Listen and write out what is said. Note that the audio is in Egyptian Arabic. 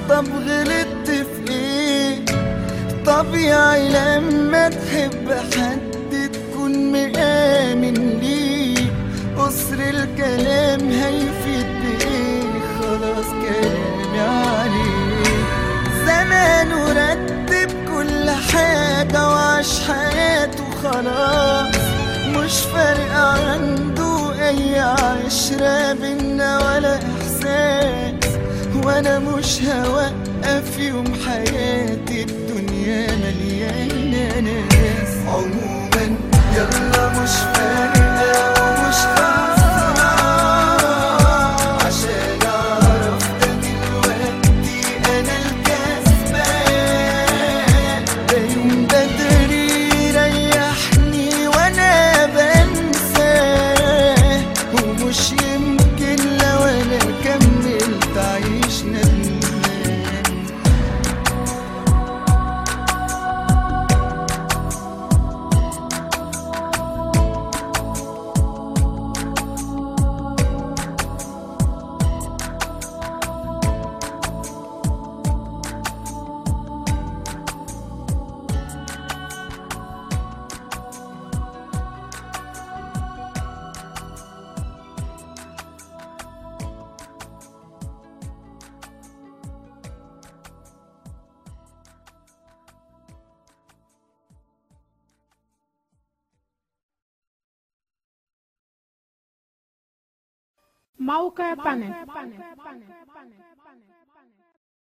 طب غلطت في ايه طبيعي لما تحب حد تكون مآمن ليه قصر الكلام هيفيد بإيه خلاص كلامي عليه زمان ورتب كل حاجة وعاش حياته خلاص مش فارق عنده أي عشرة بينا ولا إحساس وأنا مش هوقف يوم حياتي الدنيا مليانة ناس عموما يلا مش فارقة ومش خسران عشان أعرف ده دلوقتي أنا الكسبان ده يوم بدري ريحني وأنا بنساه ومش يمكن لو أنا كملت أعيش ندمان موقع بانل